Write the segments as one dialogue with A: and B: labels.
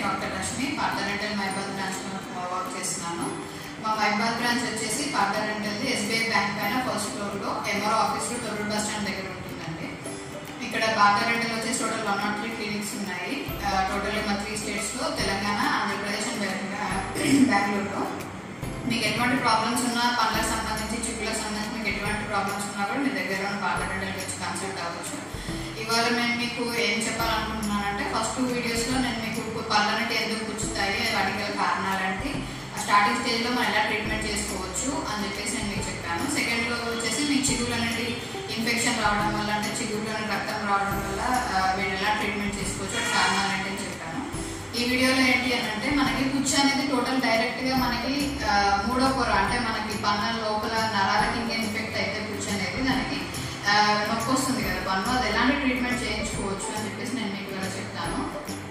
A: doctor Rashmi partner rental మైబాద్ branch లో work చేస్తున్నాను మా మైబాద్ బ్రాంచ్ వచ్చేసి పార్ట్నర్ రెంటల్ది ఎస్బీఐ బ్యాంక్ పైన ఫస్ట్ ఫ్లోర్ లో ఎంఆర్ఓ ఆఫీస్ లో తొర్రూరు బస్ స్టాండ్ దగ్గర ఉంటుందండి ఇక్కడ పార్ట్నర్ రెంటల్ వచ్చేసి total one naught three clinics ఉన్నాయి టోటల్ మా త్రీ స్టేట్స్ లో తెలంగాణ ఆంధ్రప్రదేశ్ అండ్ బెంగళూరులో మీకు ఎటువంటి ప్రాబ్లమ్స్ ఉన్నా పళ్ళకు సంబంధించి చిక్కులకు సంబంధించి మీకు ఎటువంటి ప్రాబ్లమ్స్ ఉన్నా కూడా మీ దగ్గర ఉన్న పార్లర్ డెంటల్కి వచ్చి కన్సల్ట్ అవ్వచ్చు ఇవాళ నేను మీకు ఏం చెప్పాలనుకుంటున్నానంటే ఫస్ట్ టూ వీడియోస్లో నేను మీకు పళ్ళనటి ఎందుకు పుచ్చుతాయి వాటికి గల కారణాలంటే స్టార్టింగ్ స్టేజ్లో మనం ఎలా ట్రీట్మెంట్ చేసుకోవచ్చు అని చెప్పేసి నేను మీకు చెప్పాను సెకండ్లో వచ్చేసి మీకు చిగురు అనేది ఇన్ఫెక్షన్ రావడం వల్ల అంటే చిగురులో రక్తం రావడం వల్ల ఆ, వీళ్ళు ఎలా ట్రీట్మెంట్ చేసుకోవచ్చు వాటి కారణాలు ఏంటి అని చెప్పాను ఈ వీడియోలో ఏంటి అని అంటే మనకి పుచ్చు అనేది టోటల్ డైరెక్ట్ గా మనకి ఆ, మూడో పొర అంటే మనకి పన్నుల లోపల నరాలకి ఇంకా ఇన్ఫెక్ట్ అయితే పుచ్చు అనేది దానికి ఆ, నొప్పి వస్తుంది కదా పన్ను అది ఎలాంటి ట్రీట్మెంట్ చేయించుకోవచ్చు అని చెప్పేసి నేను మీకు ఇలా చెప్తాను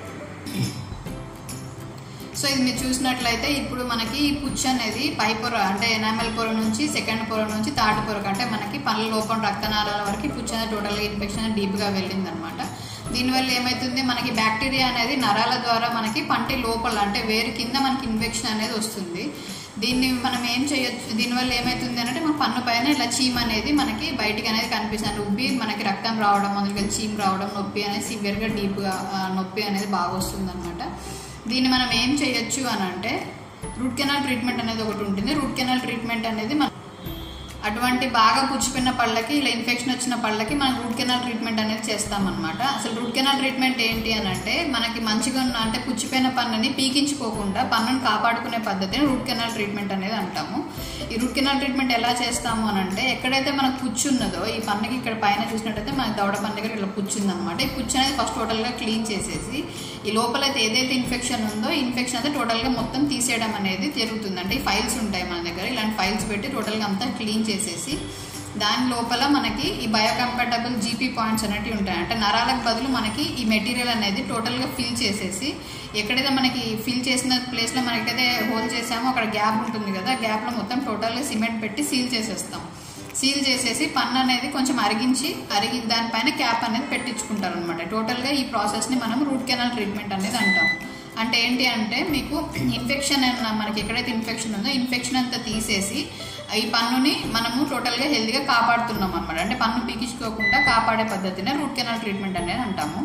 A: సో ఇది మీరు చూసినట్లయితే ఇప్పుడు మనకి ఈ పుచ్చు అనేది పై పొర అంటే ఎనామెల్ పొర నుంచి సెకండ్ పొర నుంచి థర్డ్ పొరకు అంటే మనకి పళ్ళ లోపల రక్తనాళాల వరకు పుచ్చు అనేది టోటల్గా ఇన్ఫెక్షన్ డీప్గా వెళ్ళింది అనమాట దీనివల్ల ఏమవుతుంది మనకి బ్యాక్టీరియా అనేది నరాల ద్వారా మనకి పంటి లోపల అంటే వేరు కింద మనకి ఇన్ఫెక్షన్ అనేది వస్తుంది దీన్ని మనం ఏం చేయొచ్చు దీనివల్ల ఏమవుతుంది అంటే మన పన్ను పైన ఇలా చీమ్ అనేది మనకి బయటికి అనేది కనిపిస్తుంది ఉబ్బి మనకి రక్తం రావడం మొదలుగా చీమ్ రావడం నొప్పి అనేది సివియర్గా డీప్గా నొప్పి అనేది బాగా వస్తుంది అనమాట దీన్ని మనం ఏం చేయొచ్చు అని అంటే రూట్ కెనాల్ ట్రీట్మెంట్ అనేది ఒకటి ఉంటుంది రూట్ కెనాల్ ట్రీట్మెంట్ అనేది మన అటువంటి బాగా పుచ్చిపోయిన పళ్ళకి ఇలా ఇన్ఫెక్షన్ వచ్చిన పళ్ళకి మనం రూట్ కెనాల్ ట్రీట్మెంట్ అనేది చేస్తామన్నమాట అసలు రూట్ కెనాల్ ట్రీట్మెంట్ ఏంటి అని అంటే మనకి మంచిగా ఉన్న అంటే పుచ్చిపోయిన పన్నుని పీకించుకోకుండా పన్నుని కాపాడుకునే పద్ధతిని రూట్ కెనాల్ ట్రీట్మెంట్ అనేది అంటాము ఈ రూట్ కెనాల్ ట్రీట్మెంట్ ఎలా చేస్తాము అని అంటే ఎక్కడైతే మనకు పుచ్చు ఉన్నదో ఈ పన్నుకి ఇక్కడ పైన చూసినట్టయితే మనకి దవడ పన్ను దగ్గర ఇలా పుచ్చు ఉందన్నమాట ఈ పుచ్చు అనేది ఫస్ట్ టోటల్గా క్లీన్ చేసేసి ఈ లోపల అయితే ఏదైతే ఇన్ఫెక్షన్ ఉందో ఈ ఇన్ఫెక్షన్ అయితే టోటల్గా మొత్తం తీసేయడం అనేది జరుగుతుంది అంటే ఈ ఫైల్స్ ఉంటాయి మన దగ్గర ఇలాంటి ఫైల్స్ పెట్టి టోటల్గా అంతా క్లీన్ చేసేసి దాని లోపల మనకి ఈ బయోకంపాటబుల్ జీపీ పాయింట్స్ అనేవి ఉంటాయి అంటే నరాలకు బదులు మనకి ఈ మెటీరియల్ అనేది టోటల్గా ఫిల్ చేసేసి ఎక్కడైతే మనకి ఫిల్ చేసిన ప్లేస్లో మనకైతే హోల్ చేసామో అక్కడ గ్యాప్ ఉంటుంది కదా గ్యాప్లో మొత్తం టోటల్గా సిమెంట్ పెట్టి సీల్ చేసేస్తాం సీల్ చేసేసి పన్ను అనేది కొంచెం అరిగించి అరిగి దానిపైన క్యాప్ అనేది పెట్టించుకుంటారు అనమాట టోటల్గా ఈ ప్రాసెస్ని మనం రూట్ కెనాల్ ట్రీట్మెంట్ అనేది అంటాం అంటే ఏంటి అంటే మీకు ఇన్ఫెక్షన్ అన్న మనకి ఎక్కడైతే ఇన్ఫెక్షన్ ఉందో ఇన్ఫెక్షన్ అంతా తీసేసి ఈ పన్నుని మనము టోటల్గా హెల్తీగా కాపాడుతున్నాం అనమాట అంటే పన్ను పీకించుకోకుండా కాపాడే పద్ధతినే రూట్ కెనాల్ ట్రీట్మెంట్ అనేది అంటాము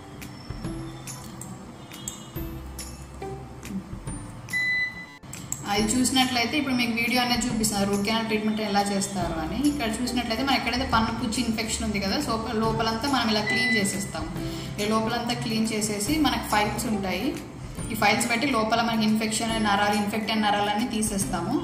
A: అది చూసినట్లయితే ఇప్పుడు మీకు వీడియో అనేది చూపిస్తున్నారు రూట్ కెనాల్ ట్రీట్మెంట్ ఎలా చేస్తారు అని ఇక్కడ చూసినట్లయితే మనం ఎక్కడైతే పన్ను పుచ్చి ఇన్ఫెక్షన్ ఉంది కదా సో లోపలంతా మనం ఇలా క్లీన్ చేసేస్తాం ఈ లోపలంతా క్లీన్ చేసేసి మనకి ఫైల్స్ ఉంటాయి ఈ ఫైల్స్ పెట్టి లోపల మనకి ఇన్ఫెక్షన్ నరాలు ఇన్ఫెక్ట్ అయిన నరాలన్నీ తీసేస్తాము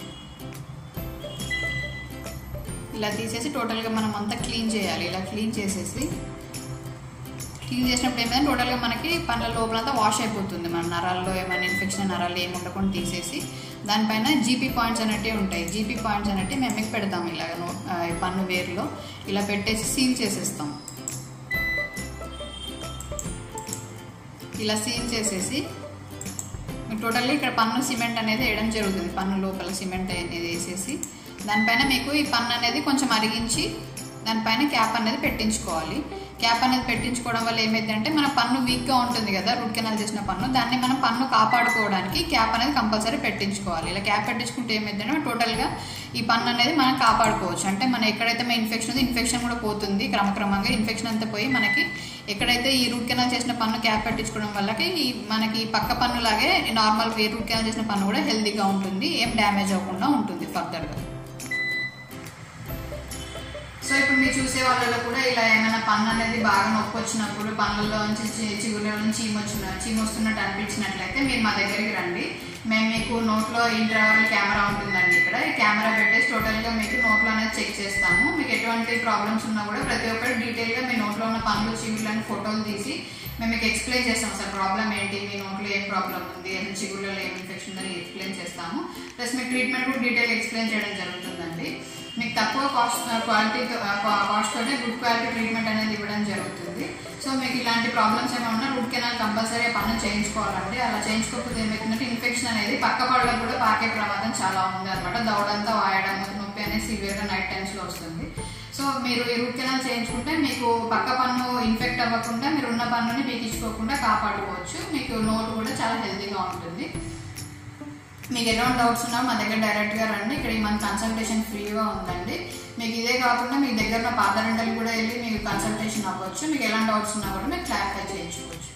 A: ఇలా తీసేసి టోటల్గా మనం అంతా క్లీన్ చేయాలి ఇలా క్లీన్ చేసేసి క్లీన్ చేసినప్పుడు ఏమైంది టోటల్గా మనకి పండ్ల లోపలంతా వాష్ అయిపోతుంది మన నరాల్లో ఏమైనా ఇన్ఫెక్షన్ నరాలు ఏమి ఉండకుండా తీసేసి దానిపైన జీపీ పాయింట్స్ అనేటివి ఉంటాయి జీపీ పాయింట్స్ అనేటివి మేము మీకు పెడతాము ఇలాగ నో- ఆ, ఈ పన్ను వేరులో ఇలా పెట్టేసి సీల్ చేసేస్తాం ఇలా సీల్ చేసేసి మీకు టోటల్లీ ఇక్కడ పన్ను సిమెంట్ అనేది వేయడం జరుగుతుంది పన్ను లోపల సిమెంట్ అనేది వేసేసి దానిపైన మీకు ఈ పన్ను అనేది కొంచెం అరిగించి దానిపైన క్యాప్ అనేది పెట్టించుకోవాలి క్యాప్ అనేది పెట్టించుకోవడం వల్ల ఏమైందంటే మన పన్ను వీక్గా ఉంటుంది కదా రూట్ కెనాల్ చేసిన పన్ను దాన్ని మనం పన్ను కాపాడుకోవడానికి క్యాప్ అనేది కంపల్సరీ పెట్టించుకోవాలి ఇలా క్యాప్ పెట్టించుకుంటే ఏమైందంటే టోటల్గా ఈ పన్ను అనేది మనం కాపాడుకోవచ్చు అంటే మన ఎక్కడైతే మన ఇన్ఫెక్షన్ ఉంది ఇన్ఫెక్షన్ కూడా పోతుంది క్రమక్రమంగా ఇన్ఫెక్షన్ అంతా పోయి మనకి ఎక్కడైతే ఈ రూట్ కెనాల్ చేసిన పన్ను క్యాప్ పెట్టించుకోవడం వల్లకి ఈ మనకి పక్క పన్ను లాగే నార్మల్ ఏ రూట్ కెనాల్ చేసిన పన్ను కూడా హెల్తీగా ఉంటుంది ఏం డ్యామేజ్ అవ్వకుండా ఉంటుంది ఫర్దర్గా సో ఇప్పుడు మీరు చూసే వాళ్ళలో కూడా ఇలా ఏమైనా పన్ను అనేది బాగా నొప్పి వచ్చినప్పుడు పన్నుల్లో నుంచి చి- చిగురుల నుంచి చీమ వచ్చిన చీమ వస్తున్నట్టు అనిపించినట్లయితే మీరు మా దగ్గరికి రండి మేము మీకు నోట్లో ఇంటర్వల్ కెమెరా ఉంటుందండి ఇక్కడ ఈ కెమెరా పెట్టేసి టోటల్గా మీకు నోట్లో అనేది చెక్ చేస్తాము మీకు ఎటువంటి ప్రాబ్లమ్స్ ఉన్నా కూడా ప్రతి ఒక్కటి డీటెయిల్గా మీ నోట్లో ఉన్న పనులు చిగురులని ఫోటోలు తీసి మేము మీకు ఎక్స్ప్లెయిన్ చేస్తాం సార్ ప్రాబ్లం ఏంటి మీ నోట్లో ఏం ప్రాబ్లం ఉంది అని చిగురులలో ఏం ఇన్ఫెక్షన్ ఉందని ఎక్స్ప్లెయిన్ చేస్తాము ప్లస్ మీ ట్రీట్మెంట్ కూడా డీటెయిల్ ఎక్స్ప్లెయిన్ చేయడం జరుగుతుందండి మీకు తక్కువ కాస్ట్ క్వాలిటీ కాస్ట్ తోనే గుడ్ క్వాలిటీ ట్రీట్మెంట్ అనేది ఇవ్వడం జరుగుతుంది సో మీకు ఇలాంటి ప్రాబ్లమ్స్ ఏమైనా ఉన్నా రూట్ కెనాల్ కంపల్సరీ పన్ను చేయించుకోవాలండి అలా చేయించుకోకపోతే ఏమవుతుందంటే ఇన్ఫెక్షన్ అనేది పక్క పళ్ళకు కూడా పాకే ప్రమాదం చాలా ఉంది అనమాట దవడంతా వాయడం నొప్పి అనేది సివియర్గా నైట్ టైమ్స్లో వస్తుంది సో మీరు ఈ రూట్ కెనాల్ చేయించుకుంటే మీకు పక్క పన్ను ఇన్ఫెక్ట్ అవ్వకుండా మీరు ఉన్న పన్నుని పీకించుకోకుండా కాపాడుకోవచ్చు మీకు నోరు కూడా చాలా హెల్తీగా ఉంటుంది మీకు ఎలాంటి డౌట్స్ ఉన్నా మా దగ్గర డైరెక్ట్గా రండి ఇక్కడ ఈ మంత్ కన్సల్టేషన్ ఫ్రీగా ఉందండి మీకు ఇదే కాకుండా మీ దగ్గర ఉన్న పాత రెంటలు కూడా వెళ్ళి మీకు కన్సల్టేషన్ అవ్వచ్చు మీకు ఎలాంటి డౌట్స్ ఉన్నా కూడా మీరు క్లారిఫై చేయించుకోవచ్చు